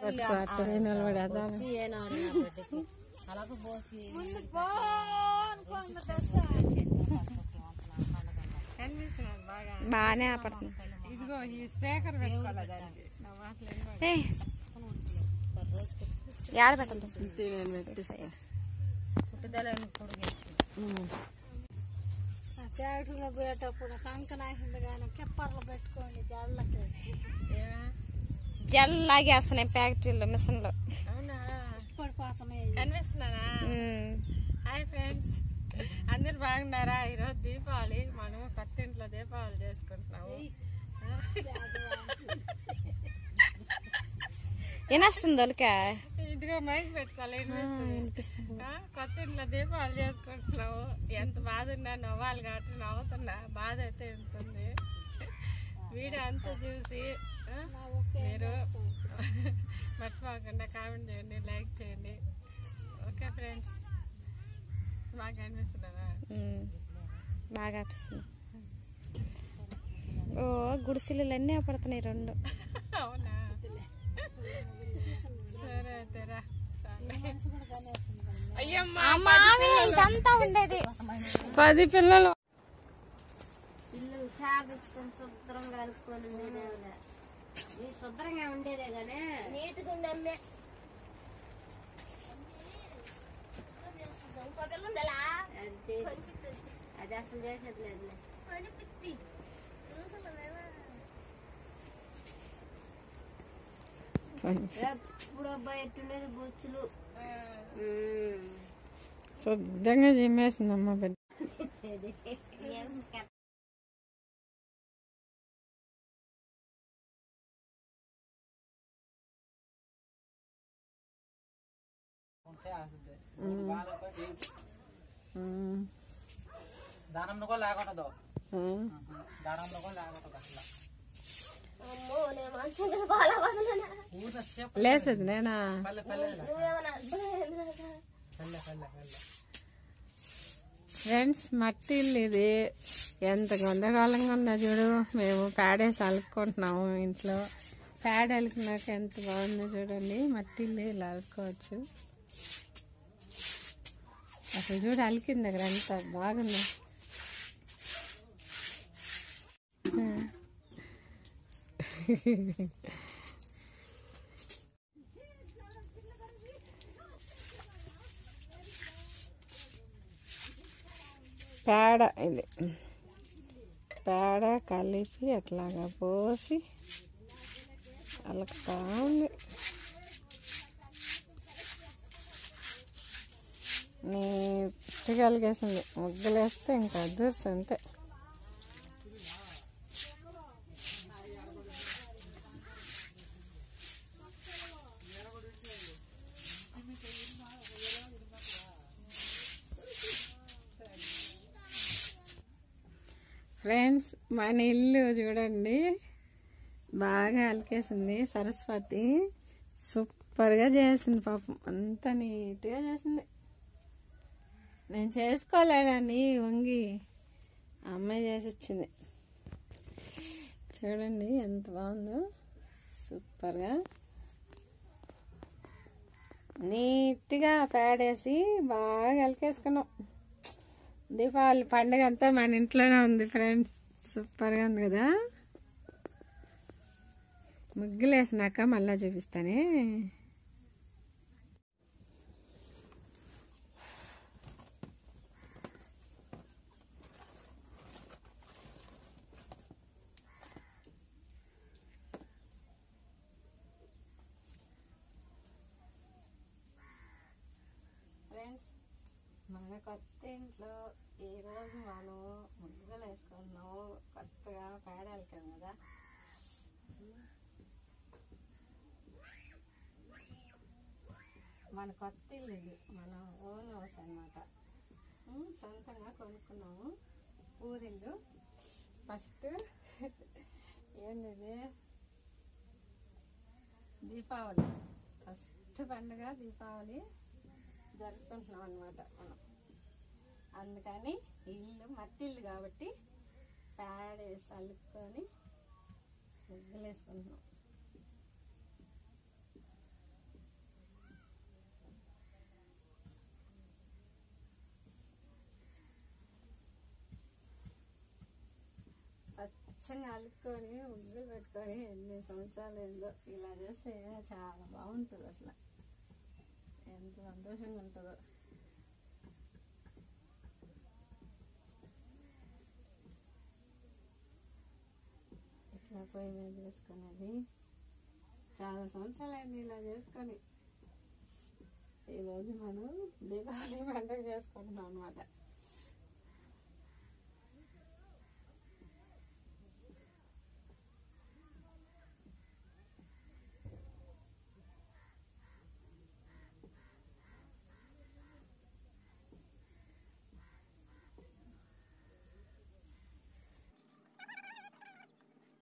అట్టనే నిలబడేదా అలాగే పోసి కనిపిస్తున్నాడు బాగా బాగానే ఆపడుతుంది ఇదిగో ఈ స్పీకర్ పెట్టుకోవాలి దానికి నా మాటలు వినబడి. ఏ ఏడ పెట్టదు ఇంతే నేను పెట్టిస్తా పుట్టుదలని పొడిగేసి ట్రాక్టర్లో పోయేటప్పుడు సంకనాసింది కానీ కెప్పర్లు పెట్టుకోండి జల్లకి ఏమా జల్ లాగేస్తున్నాయి ఫ్యాక్టరీలో మిషన్లో అవునా పడిపోతున్నాయి కనిపిస్తున్నానా ఉమ్. హాయ్ ఫ్రెండ్స్ అందరు బాగున్నారా ఈరోజు దీపావళి మనం కొత్త ఇంట్లో దీపావళి చేసుకుంటున్నాము వినేస్తుంది దొలిక ఇదిగో మైక్ పెట్టుకోవాలి వినిపిస్తుంది. ఆ, కొత్త ఇంట్లో దీపావళి చేసుకుంటున్నాము ఎంత బాధ ఉన్నా నవ్వాలి కాబట్టి నవ్వుతున్నా బాధ అయితే ఉంటుంది వీడియో అంతా చూసి ఆ, మీరు మర్చిపోకుండా కామెంట్ చేయండి లైక్ చేయండి ఓకే ఫ్రెండ్స్ బాగా అనిపిస్తున్నారా ఉమ్. బాగా అనిపిస్తుంది ఓ గుడిసెలు అన్నీ ఆపడుతున్నాయి రెండు అవునా సరే అయితే రా అయ్యమ్మా మామి ఇదంతా ఉండేది పది పిల్లలు పిల్లలు షార్ట్ ఇచ్చుకొని శుభ్రంగా కలుపుకొని ఉండేదే నీ శుభ్రంగా ఉండేదే గానీ నీట్గా ఉండమ్మే అది అది అసలు చేసేది లేదులే ఎప్పుడు అబ్బాయి ఎట్టుండేది బొచ్చులు ఉమ్. శుద్ధంగా చిమ్మేసిందమ్మా బిడ్డ దానంలో కూడా లేకూడదు దానంలో కూడా లేకూడదు అసలు అమ్మో నేను మంచం కింద బాగా ఊరిన సేపు లేసేది నేనా పల్లె పల్లె నువ్వేమన్నా అర్థమైందా పల్లె పల్లె పల్లె ఫ్రెండ్స్ మట్టి ఇల్లు ఇది ఎంత గందరగోళంగా ఉందో చూడు మేము పేడేసి అలుక్కుంటున్నాము ఇంట్లో పేడ అలుకున్నాక ఎంత బాగుందో చూడండి మట్టి ఇల్లు ఇలా అలుకోవచ్చు అసలు చూడు అలికింది దగ్గర ఎంత బాగుంది పేడ ఇది పేడ కలిపి అట్లాగా పోసి అలకుతా ఉంది నీట్గా అలిగేసింది ముగ్గులేస్తే ఇంకా అదృష్టం అంతే ఫ్రెండ్స్ మన ఇల్లు చూడండి బాగా అలికేసింది సరస్వతి సూపర్గా చేసింది పాపం అంత నీట్గా చేసింది నేను చేసుకోలేనని వంగి ఆ అమ్మాయి చేసి ఇచ్చింది చూడండి ఎంత బాగుందో సూపర్గా నీట్గా పేడేసి బాగా అలికేసుకున్నాం దీపావళి పండుగ అంతా మన ఇంట్లోనే ఉంది ఫ్రెండ్స్ సూపర్గా ఉంది కదా ముగ్గులు వేసినాక మళ్ళా చూపిస్తానే ఫ్రెండ్స్ మన కొత్త ఇంట్లో ఈ రోజు మనం ముగ్గులు వేసుకుంటున్నాము కొత్తగా పేడాలికాం కదా మన కొత్త ఇల్లు ఇది మన ఓన్ హౌస్ అనమాట సొంతంగా కొనుక్కున్నాము ఊరిల్లు ఫస్ట్ ఏంది ఇది? దీపావళి ఫస్ట్ పండుగ దీపావళి జరుపుకుంటున్నాం అనమాట మనం అందుకని ఇల్లు మట్టి ఇల్లు కాబట్టి పేడేసి అల్లుకొని ముగ్గులు వేసుకుంటున్నాం అచ్చంగా అలుక్కొని ముగ్గులు పెట్టుకొని ఎన్ని సంవత్సరాలు ఏందో ఇలా చేస్తే చాలా బాగుంటుంది అసలు ఎంత సంతోషంగా ఉంటుందో ఇట్లా పొయ్యి మీద చేసుకునేది చాలా సంవత్సరాలు అయింది ఇలా చేసుకొని ఈరోజు మనం దీపావళి పండుగ చేసుకుంటున్నాం అనమాట